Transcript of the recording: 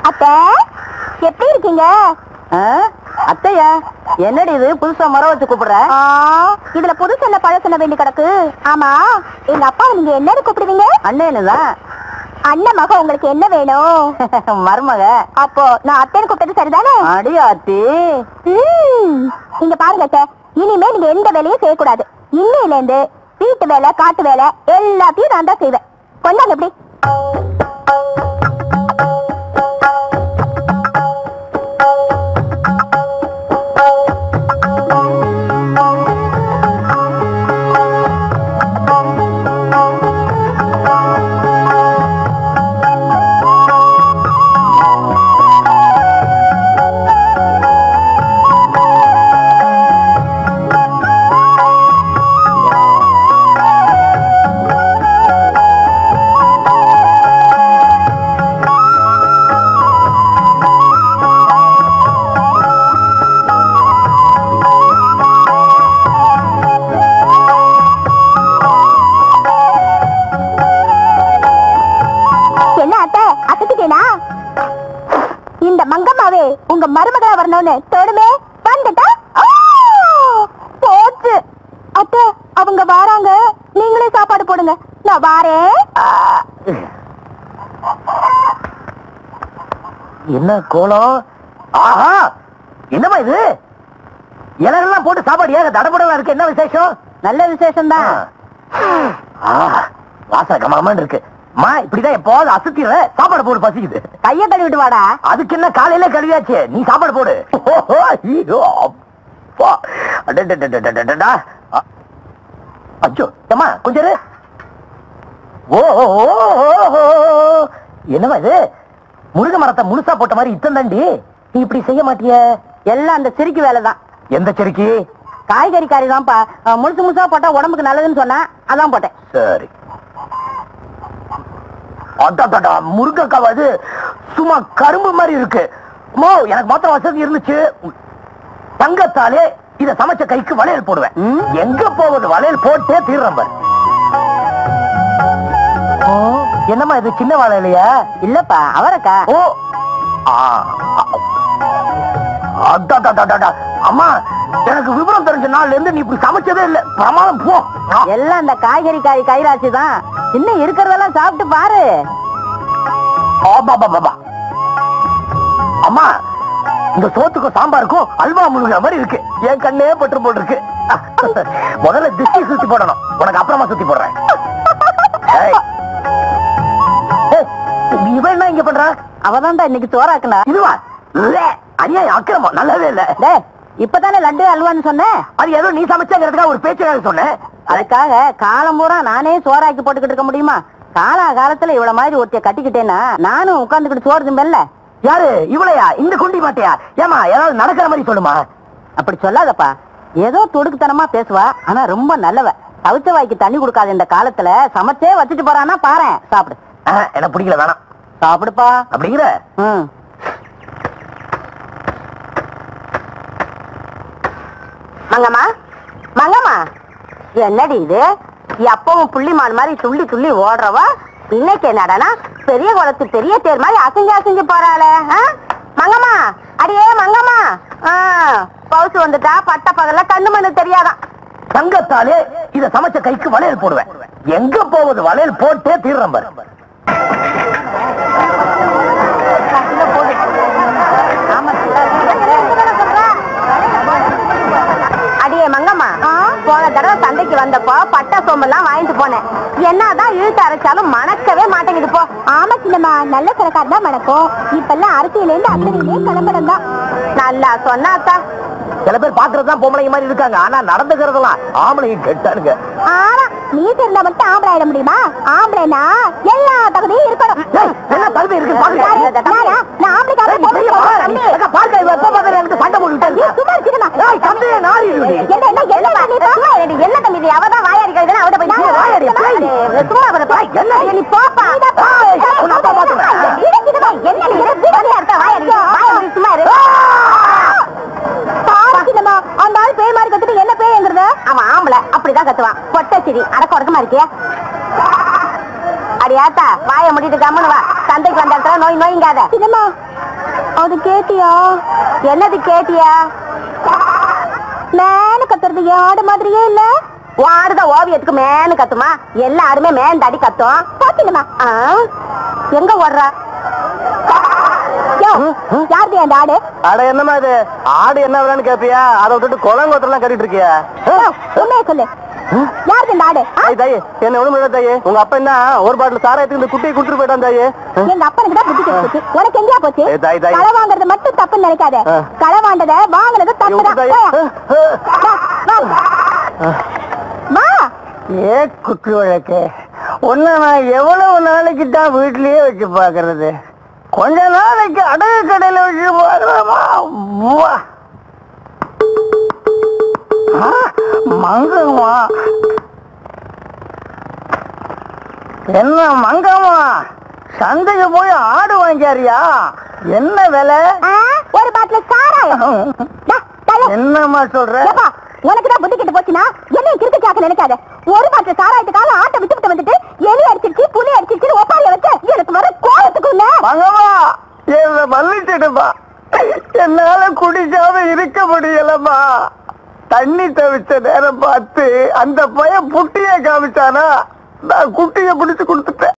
அத்தை எப்படி இருக்கீங்க அத்தையா என்னடி இது புதுசா மரம் வச்சு கூப்பிடுற ஆ, இதுல புதுசு என்ன பழசு என்ன வேண்டி கிடக்கு ஆமா எங்க அப்பாவை நீங்க என்னன்னு கூப்பிடுவீங்க அண்ணேனுதான் அண்ணன் மக உங்களுக்கு என்ன வேணும் மருமக அப்போ நான் அத்தைன்னு கூப்பிட்டது சரிதானே அடி ஆத்தி ம், இங்க பாருங்க அத்தை இனிமே நீங்க எந்த வேலையும் செய்யக்கூடாது இன்னையில இருந்து வீட்டு வேலை காட்டு வேலை எல்லாத்தையும் நான் தான் செய்வேன் கொண்டாங்க எப்படி என்ன அத்தை அசத்திட்டேனா இந்த மங்கம்மாவே உங்க மருமகளா வரணும்னு தோணுமே வந்துட்டா ஆ! போச்சு அத்தை அவங்க வாராங்க நீங்களே சாப்பாடு போடுங்க நான் வாரேன் என்ன கோலம் ஆஹா என்னமா இது இலையெல்லாம் போட்டு சாப்பாடு ஏக தடபடலாம் இருக்கு என்ன விசேஷம் நல்ல விசேஷம் தான் வாசனை கமகமான்னு இருக்கு அம்மா இப்படிதான் எப்போது அசத்திர சாப்பாடு போடு பசிக்குது கைய கழுவிட்டு வாடா அதுக்கு என்ன காலையில கழுவியாச்சு நீ சாப்பாடு போடு ஓஹோ, ஐயோ, அப்பா. அடடடடடடடடா. அ- அச்சோ ஏம்மா கொஞ்சம் இரு. ஓ ஓ, ஓ, ஓ, ஓ. என்னம்மா இது முருங்கை மரத்தை முழுசா போட்ட மாதிரி இத்தம் தாண்டி நீ இப்படி செய்ய மாட்டிய எல்லாம் அந்த செருக்கி வேலை தான் எந்த செருக்கி காய்கறி காரி தான்ப்பா முழுசு முழுசா போட்டா உடம்புக்கு நல்லதுன்னு சொன்னா அதான் போட்டேன் சரி அடாடா முருங்கைக்காய் அது சும்மா கரும்பு மாதிரி இருக்கு மோ எனக்கு மாத்திரம் வசதி இருந்துச்சு தங்கத்தாலே இத சமைச்ச கைக்கு வளையல் போடுவேன் எங்க போவது வளையல் போட்டே தீர்றேன் பாரு ஓ, என்னம்மா இது சின்ன வாழை இல்லையா இல்லப்பா அவரக்கா ஓ ஆ, ஆ. அடடடடடா. அம்மா எனக்கு விவரம் தெரிஞ்ச நாள்ல இருந்து நீ இப்படி சமைச்சதே இல்ல பிரமாதம் போ எல்லாம் அந்த காய்கறி காய் கைராசி தான் இன்னும் இருக்கிறதெல்லாம் சாப்பிட்டு பாரு அம்மா இந்த சோத்துக்கும் சாம்பாருக்கும் அல்வா முழுகிற மாதிரி இருக்கு என் கண்ணே பட்டு போட்டிருக்கு முதல்ல திஷ்டி சுத்தி போடணும் உனக்கு அப்புறமா சுத்தி போடுறேன் ஏய். ஏய், இவன் என்ன இங்க பண்றா அவதான் இன்னைக்கு சோறாக்குனா இதுவா இல்ல அநியாயம் அக்கிரமம் நல்லாவே இல்ல இப்பதானே லட்டு அல்வான்னு சொன்னேன் அது ஏதோ நீ சமைச்சாங்கிறதுக்காக ஒரு பேச்சுக்காக சொன்னேன் அதுக்காக காலம் பூரா நானே சோறாக்கி போட்டுக்கிட்டு இருக்க முடியுமா காலா காலத்துல இவ்வளவு மாதிரி ஒருத்திய கட்டிக்கிட்டேன்னா நானும் உட்காந்துக்கிட்டு சோறு திம்பல்ல யாரு இவளையா இந்த குண்டி மாட்டியா ஏமா ஏதாவது நடக்கிற மாதிரி சொல்லுமா அப்படி சொல்லாதப்பா ஏதோ துடுக்குத்தனமா பேசுவா ஆனா ரொம்ப நல்லவ தவிச்ச வாய்க்கு தண்ணி கொடுக்காத இந்த காலத்துல சமைச்சே வச்சுட்டு போறானா பாரேன் சாப்பிடு எனக்கு பிடிக்கல வேணாம் சாப்பிடுப்பா அப்படிங்கிற ம் மங்கம்மா மங்கம்மா என்னடி இது எப்பவும் புள்ளிமான் மாதிரி துள்ளி துள்ளி ஓடுறவா இன்னைக்கு என்னடானா பெரிய குளத்து பெரிய தேர் மாதிரி அசைஞ்சு அசைஞ்சு போறாளே ஆ? மங்கம்மா அடியே மங்கம்மா ஆ, பவுசு வந்துட்டா பட்ட பகல்ல கண்ணு மண்ணு தெரியாதான் தங்கத்தாலே இத சமைச்ச கைக்கு வளையல் போடுவேன் எங்க போவது வளையல் போட்டே தீர்றேன் பாரு அடியே மங்கம்மா போன தடவை சந்தைக்கு வந்தப்போ பட்டா சோம்பெல்லாம் வாங்கிட்டு போனேன் என்னதான் இழுத்து அரைச்சாலும் மணக்கவே மாட்டேங்குது போ ஆமா சின்னம்மா நல்ல கணக்காக தான் மணக்கும் இப்பெல்லாம் அரிசியில இருந்து அத்தனையிலே கலம்பரம் தான் நல்லா சொன்னாத்தா சில பேர் பாக்குறதுதான் பொம்பளைங்க மாதிரி இருக்காங்க ஆனா நடந்துக்கிறதெல்லாம் ஆம்பளைங்க கெட்டானுங்க ஆனா நீ தெரிந்தா மட்டும் ஆம்பளை ஆயிட முடியுமா ஆம்பளைனா எல்லா தகுதியும் இருக்கணும் என்ன தகுதி இருக்கு நான் ஆம்பளைக்காக சண்டை போட்டுக்கிட்டே சும்மா இருக்கணுமா என்ன என்ன என்ன நீ சும்மா இருடி. என்ன தம்பி இது அவதான் வாயாடி கழுதுன்னு அவட்ட போய் நான் வாயாடி சும்மா வரப்பா என்ன நீ போப்பா என்ன நீ என்ன இருக்க வாயாடி வாயாடி சும்மா இரு பாவச்சின்னம்மா அந்த ஆள் பேய் மாதிரி கத்துட்டு என்ன பேய்ங்கிறது அவன் ஆம்பளை அப்படிதான் கத்துவான் பொட்ட சிரி அடக்க உடக்கமா இருக்கியா அடி ஆத்தா வாய முடிட்டு கம்முன்னு வா சந்தைக்கு வந்த இடத்துல நோய் நோய்ங்காத சின்னம்மா அது கேட்டியா என்னது கேட்டியா மேனு கத்துறது ஆடு மாதிரியே இல்ல ஆடுத ஓவியத்துக்கு மேனு கத்துமா எல்லாருமே மேன் தடி கத்தும் பாத்தீங்கம்மா எங்க ஓடுறா யோ, யாருது அந்த ஆடு அட என்னமா இது ஆடு என்ன விலைன்னு கேப்பியா அதை விட்டுட்டு குளங்கோட்டெல்லாம் கட்டிட்டு இருக்கியா யோ, உண்மையை சொல்லு யாருது இந்த ஆடு ஆ? தாய் தாயே என்ன ஒண்ணு முடியாது தாயே உங்க அப்பா என்ன ஒரு பாட்டில் சாராயத்துக்கு இந்த குட்டியை குடுத்துட்டு போயிட்டான் தாயே எங்க அப்பனுக்கு தான் புத்தி கெட்டு போச்சு உனக்கு எங்கேயா போச்சு ஏய், தாய், தாய். களை வாங்குறது மட்டும் தப்புன்னு நினைக்காத ஆ. களை வாண்டத வாங்குறது தப்பு இவங்க தாயே. வா ஏ குத்து வழக்கு உன்னை நான் எவ்வளவு நாளைக்கு தான் வீட்லயே வச்சு பாக்குறது கொஞ்ச நாளைக்கு அடகு கடையில வச்சு பாக்குறமா மங்கம்மா என்ன மங்கம்மா சந்தைக்கு போய் ஆடு வாங்கியாரியா என்ன விலை ஆ, ஒரு பாட்டில் சாராயம் டா, தள்ளு. என்னம்மா சொல்ற ஏப்பா, உனக்கு தான் புத்தி கெட்டு போச்சுன்னா என்னையும் கிறுக்கு சாக்க நினைக்காத ஒரு பாட்டில் சாராயத்துக்காக ஆட்டை விட்டு விட்டு வந்துட்டு எலி அடிச்சிருச்சு புலி அடிச்சிருச்சு ஒப்பாரிய வச்சு எனக்கு வர கோலத்துக்கு இல்ல மங்கம்மா என்ன மன்னிச்சிடுப்பா என்னால குடிக்காம இருக்க முடியலம்மா தண்ணி தவிச்ச நேரம் பார்த்து அந்த பையன் புட்டிய காமிச்சானா நான் குட்டிய பிடிச்சு கொடுத்துட்டேன்